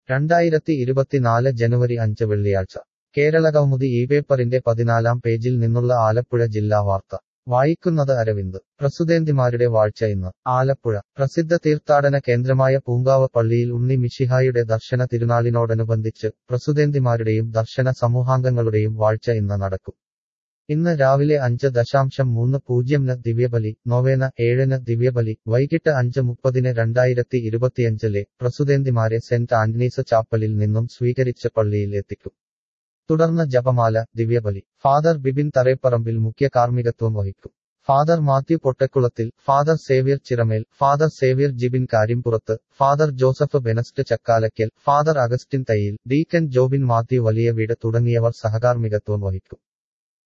രണ്ടായിരത്തി ഇരുപത്തിനാല് ജനുവരി അഞ്ച് വെള്ളിയാഴ്ച കേരളകൗമുദി ഈ പേപ്പറിന്റെ പതിനാലാം പേജിൽ നിന്നുള്ള ആലപ്പുഴ ജില്ലാ വാർത്ത വായിക്കുന്നത് അരവിന്ദ് പ്രസുതേന്തിമാരുടെ വാഴ്ച ഇന്ന് ആലപ്പുഴ പ്രസിദ്ധ തീർത്ഥാടന കേന്ദ്രമായ പൂങ്കാവ് പള്ളിയിൽ ഉണ്ണി മിശിഹായുടെ ദർശന തിരുനാളിനോടനുബന്ധിച്ച് പ്രസുതേന്തിമാരുടെയും ദർശന സമൂഹാംഗങ്ങളുടെയും വാഴ്ച ഇന്ന് നടക്കും ഇന്ന് രാവിലെ അഞ്ച് ദശാംശം മൂന്ന് പൂജ്യംന് ദിവ്യബലി നൊവേന ഏഴിന് ദിവ്യബലി വൈകിട്ട് അഞ്ച് മുപ്പതിന് രണ്ടായിരത്തി ഇരുപത്തിയഞ്ചിലെ പ്രസുതേന്തിമാരെ സെന്റ് ആന്റണീസ് ചാപ്പലിൽ നിന്നും സ്വീകരിച്ച് പള്ളിയിൽ എത്തിക്കും തുടർന്ന് ജപമാല ദിവ്യബലി ഫാദർ ബിബിൻ തറേപ്പറമ്പിൽ മുഖ്യ കാർമ്മികത്വം വഹിക്കും father Mathew Pottakkulathil father Xavier Chiramel father Xavier Jibin Karyampurath father Joseph Benest Chakkalakkal father Augustine Thayyil deacon Jobin Mathew വലിയ വീട് തുടങ്ങിയവർ സഹകാർമ്മികത്വം വഹിക്കും